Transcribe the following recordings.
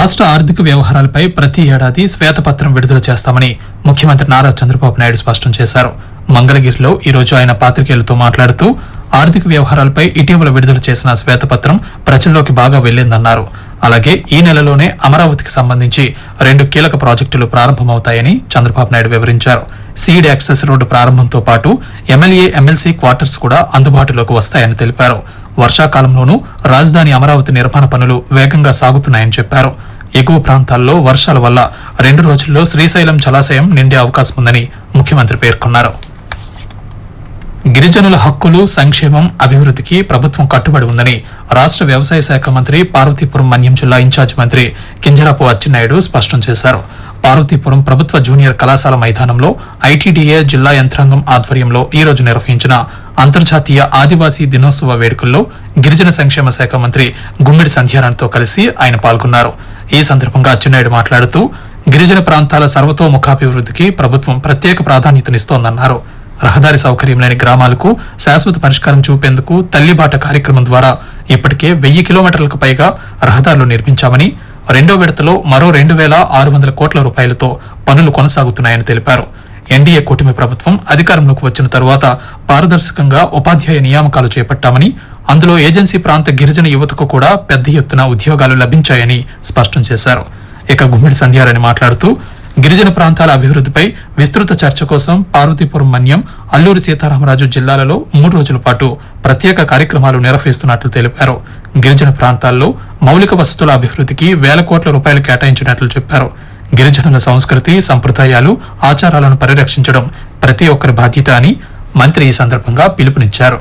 రాష్ట్ర ఆర్థిక వ్యవహారాలపై ప్రతి ఏడాది శ్వేతపత్రం విడుదల చేస్తామని ముఖ్యమంత్రి నారా చంద్రబాబు నాయుడు స్పష్టం చేశారు మంగళగిరిలో ఈ రోజు ఆయన పాత్రికేయులతో మాట్లాడుతూ ఆర్థిక వ్యవహారాలపై ఇటీవల విడుదల చేసిన శ్వేతపత్రం ప్రజల్లోకి బాగా వెళ్లిందన్నారు అలాగే ఈ నెలలోనే అమరావతికి సంబంధించి రెండు కీలక ప్రాజెక్టులు ప్రారంభమవుతాయని చంద్రబాబు నాయుడు వివరించారు సీడ్ యాక్సెస్ రోడ్డు ప్రారంభంతో పాటు ఎమ్మెల్యే ఎమ్మెల్సీ క్వార్టర్స్ కూడా అందుబాటులోకి వస్తాయని తెలిపారు వర్షాకాలంలోనూ రాజధాని అమరావతి నిర్మాణ పనులు వేగంగా సాగుతున్నాయని చెప్పారు ఎగువ ప్రాంతాల్లో వర్షాల వల్ల రెండు రోజుల్లో శ్రీశైలం జలాశయం నిండే అవకాశం ఉందని ముఖ్యమంత్రి పేర్కొన్నారు గిరిజనుల హక్కులు సంక్షేమం అభివృద్ధికి ప్రభుత్వం కట్టుబడి ఉందని రాష్ట్ర వ్యవసాయ శాఖ మంత్రి పార్వతీపురం మన్యం జిల్లా ఇన్ఛార్జ్ మంత్రి కింజరాపు అచ్చెన్నాయుడు స్పష్టం చేశారు పార్వతీపురం ప్రభుత్వ జూనియర్ కళాశాల మైదానంలో ఐటీడీఏ జిల్లా యంత్రాంగం ఆధ్వర్యంలో ఈ రోజు నిర్వహించిన అంతర్జాతీయ ఆదివాసీ దినోత్సవ వేడుకల్లో గిరిజన సంక్షేమ శాఖ మంత్రి గుమ్మిడి సంధ్యారాణ్తో కలిసి ఆయన పాల్గొన్నారు ఈ సందర్భంగా అచ్చెన్నాయుడు మాట్లాడుతూ గిరిజన ప్రాంతాల సర్వతోముఖాభివృద్ధికి ప్రభుత్వం ప్రత్యేక ప్రాధాన్యతనిస్తోందన్నారు రహదారి సౌకర్యం లేని గ్రామాలకు శాశ్వత పరిష్కారం చూపేందుకు తల్లిబాట కార్యక్రమం ద్వారా ఇప్పటికే వెయ్యి కిలోమీటర్లకు పైగా రహదారులు నిర్మించామని రెండో విడతలో మరో రెండు వేల ఆరు వందల కోట్ల రూపాయలతో పనులు కొనసాగుతున్నాయని తెలిపారు ఎన్డీఏ కూటమి ప్రభుత్వం అధికారంలోకి వచ్చిన తరువాత పారదర్శకంగా ఉపాధ్యాయ నియామకాలు చేపట్టామని అందులో ఏజెన్సీ ప్రాంత గిరిజన యువతకు కూడా పెద్ద ఎత్తున ఉద్యోగాలు లభించాయని స్పష్టం చేశారు ఇక గుమ్మిడి సంధ్యారని మాట్లాడుతూ గిరిజన ప్రాంతాల అభివృద్ధిపై విస్తృత చర్చ కోసం పార్వతీపురం మన్యం అల్లూరి సీతారామరాజు జిల్లాలలో మూడు రోజుల పాటు ప్రత్యేక కార్యక్రమాలు నిర్వహిస్తున్నట్లు తెలిపారు గిరిజన ప్రాంతాల్లో మౌలిక వసతుల అభివృద్ధికి వేల కోట్ల రూపాయలు కేటాయించినట్లు చెప్పారు గిరిజనుల సంస్కృతి సంప్రదాయాలు ఆచారాలను పరిరక్షించడం ప్రతి ఒక్కరి బాధ్యత అని మంత్రి ఈ సందర్భంగా పిలుపునిచ్చారు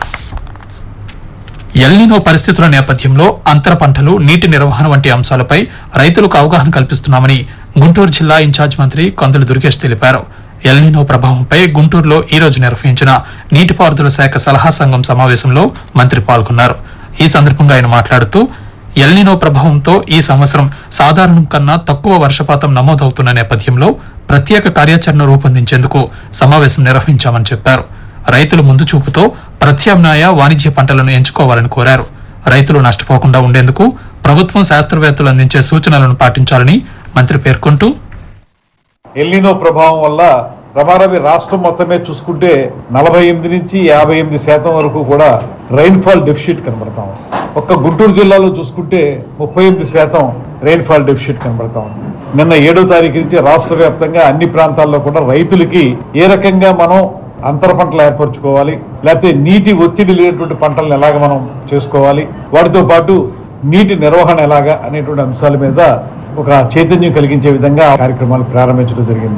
ఎల్నినో పరిస్థితుల నేపథ్యంలో అంతర పంటలు నీటి నిర్వహణ వంటి అంశాలపై రైతులకు అవగాహన కల్పిస్తున్నామని గుంటూరు జిల్లా ఇన్ఛార్జ్ మంత్రి కందుల దుర్గేష్ తెలిపారు ఎల్నినో ప్రభావంపై గుంటూరులో ఈ రోజు నిర్వహించిన నీటిపారుదల శాఖ సలహా సంఘం సమావేశంలో మంత్రి పాల్గొన్నారు ఈ సందర్భంగా ఆయన మాట్లాడుతూ ఎల్నినో ప్రభావంతో ఈ సంవత్సరం సాధారణం కన్నా తక్కువ వర్షపాతం నమోదవుతున్న నేపథ్యంలో ప్రత్యేక కార్యాచరణ రూపొందించేందుకు సమావేశం నిర్వహించామని చెప్పారు రైతులు ముందు చూపుతో ప్రత్యామ్నాయ వాణిజ్య పంటలను ఎంచుకోవాలని కోరారు రైతులు నష్టపోకుండా ఉండేందుకు ప్రభుత్వం శాస్త్రవేత్తలు అందించే సూచనలను పాటించాలని మంత్రి పేర్కొంటూ ఎల్నినో ప్రభావం వల్ల రమారవి రాష్ట్రం మొత్తమే చూసుకుంటే నలభై ఎనిమిది నుంచి యాభై ఎనిమిది శాతం వరకు కూడా రైన్ఫాల్ డెఫిషిట్ కనబడతాం ఒక్క గుంటూరు జిల్లాలో చూసుకుంటే ముప్పై ఎనిమిది శాతం రైన్ఫాల్ డెఫిషిట్ కనబడతా ఉంది నిన్న ఏడో తారీఖు నుంచి రాష్ట్ర వ్యాప్తంగా అన్ని ప్రాంతాల్లో కూడా రైతులకి ఏ రకంగా మనం అంతర పంటలు ఏర్పరచుకోవాలి లేకపోతే నీటి ఒత్తిడి లేనటువంటి పంటలను ఎలాగ మనం చేసుకోవాలి వాటితో పాటు నీటి నిర్వహణ ఎలాగా అనేటువంటి అంశాల మీద ఒక చైతన్యం కలిగించే విధంగా కార్యక్రమాలు ప్రారంభించడం జరిగింది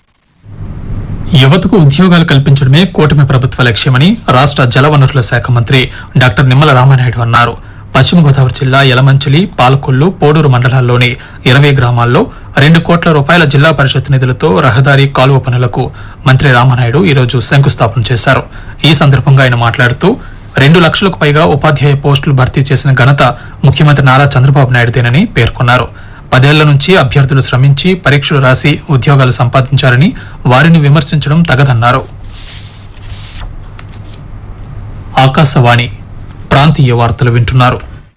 యువతకు ఉద్యోగాలు కల్పించడమే కూటమి ప్రభుత్వ లక్ష్యమని రాష్ట్ర జలవనరుల శాఖ మంత్రి డాక్టర్ నిమ్మల రామానాయుడు అన్నారు పశ్చిమ గోదావరి జిల్లా యలమంచిలి పాలకొల్లు పోడూరు మండలాల్లోని ఇరవై గ్రామాల్లో రెండు కోట్ల రూపాయల జిల్లా పరిషత్ నిధులతో రహదారి కాలువ పనులకు మంత్రి రామానాయుడు ఈ రోజు శంకుస్థాపన చేశారు ఈ సందర్భంగా ఆయన మాట్లాడుతూ రెండు లక్షలకు పైగా ఉపాధ్యాయ పోస్టులు భర్తీ చేసిన ఘనత ముఖ్యమంత్రి నారా చంద్రబాబు నాయుడుదేనని పేర్కొన్నారు పదేళ్ల నుంచి అభ్యర్థులు శ్రమించి పరీక్షలు రాసి ఉద్యోగాలు సంపాదించారని వారిని విమర్శించడం తగదన్నారు ఆకాశవాణి ప్రాంతీయ వార్తలు వింటున్నారు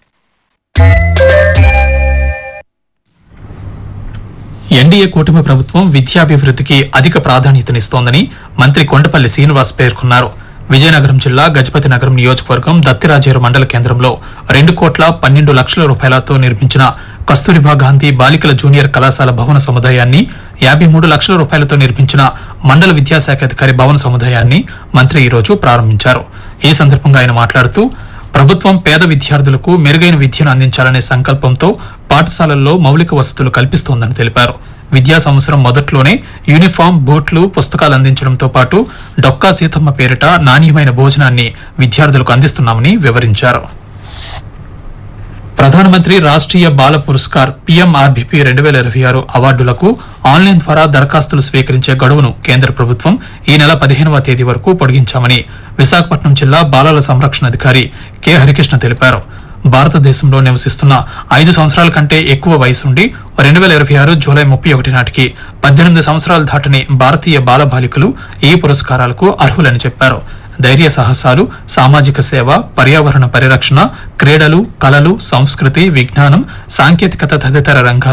ఎన్డీఏ కూటమి ప్రభుత్వం విద్యాభివృద్ధికి అధిక ప్రాధాన్యతనిస్తోందని మంత్రి కొండపల్లి శ్రీనివాస్ పేర్కొన్నారు విజయనగరం జిల్లా గజపతి నగరం నియోజకవర్గం దత్తిరాజేరు మండల కేంద్రంలో రెండు కోట్ల పన్నెండు లక్షల రూపాయలతో నిర్మించిన కస్తూరిబా గాంధీ బాలికల జూనియర్ కళాశాల భవన సముదాయాన్ని యాభై మూడు లక్షల రూపాయలతో నిర్మించిన మండల విద్యాశాఖ అధికారి భవన సముదాయాన్ని మంత్రి ఈ రోజు ప్రారంభించారు ఈ సందర్భంగా ఆయన మాట్లాడుతూ ప్రభుత్వం పేద విద్యార్థులకు మెరుగైన విద్యను అందించాలనే సంకల్పంతో పాఠశాలల్లో మౌలిక వసతులు కల్పిస్తోందని తెలిపారు విద్యా సంవత్సరం మొదట్లోనే యూనిఫామ్ బూట్లు పుస్తకాలు అందించడంతో పాటు డొక్కా సీతమ్మ పేరిట నాణ్యమైన భోజనాన్ని విద్యార్థులకు అందిస్తున్నామని వివరించారు ప్రధానమంత్రి రాష్ట్రీయ బాల పురస్కార్ పీఎంఆర్బీపీ రెండు వేల ఇరవై ఆరు అవార్డులకు ఆన్లైన్ ద్వారా దరఖాస్తులు స్వీకరించే గడువును కేంద్ర ప్రభుత్వం ఈ నెల పదిహేనవ తేదీ వరకు పొడిగించామని విశాఖపట్నం జిల్లా బాలల సంరక్షణ అధికారి కె హరికృష్ణ తెలిపారు భారతదేశంలో నివసిస్తున్న ఐదు సంవత్సరాల కంటే ఎక్కువ వయసుండి రెండు వేల ఇరవై ఆరు జూలై ముప్పై ఒకటి నాటికి పద్దెనిమిది సంవత్సరాలు దాటని భారతీయ బాలబాలికలు ఈ పురస్కారాలకు అర్హులని చెప్పారు ధైర్య సాహసాలు సామాజిక సేవ పర్యావరణ పరిరక్షణ క్రీడలు కళలు సంస్కృతి విజ్ఞానం సాంకేతికత తదితర రంగాల్లో